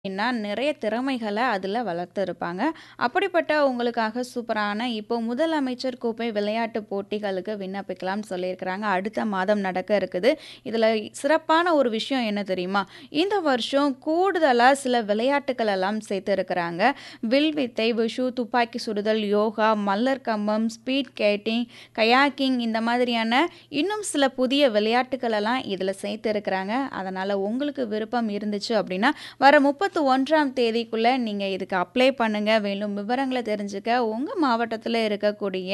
ஏன்னா நிறைய திறமைகள அதில வளர்த்துருப்பாங்க. அப்படிப்பட்ட உங்களுக்காக சூப்பரான இப்போ முதலமைச்சர் கோப்பை விளையாட்டுப் போட்டிகளுக்கு விண்ணப்பிக்கலாம்னு சொல்லியிருக்கிறாங்க. அடுத்த மாதம் நடக்க இருக்குது. இதில சிறப்பான ஒரு விஷயம் என்ன தெரியுமா? இந்த வருஷம் கூடுதலா சில விளையாட்டுக்கள் எல்லாம் சேர்த்திருக்கிறாங்க. வில்வித்தை, விஷு, துப்பாக்கி சுடுதல், யோகா, மல்லர் கம்பம், ஸ்பீட் ஸ்கேட்டிங், கயாக்கிங் இந்த மாதிரியான இன்னும் சில புதிய விளையாட்டுக்கள் எல்லாம் இதில சேர்த்திருக்கிறாங்க. அதனால உங்களுக்கு விருப்பம் இருந்துச்சு அப்படின்னா, வர 31ஆம் தேதிக்குள்ள நீங்க இதுக்கு அப்ளை பண்ணுங்க. மேலும் விவரங்கள தெரிஞ்சுக்க உங்க மாவட்டத்தில இருக்கக்கூடிய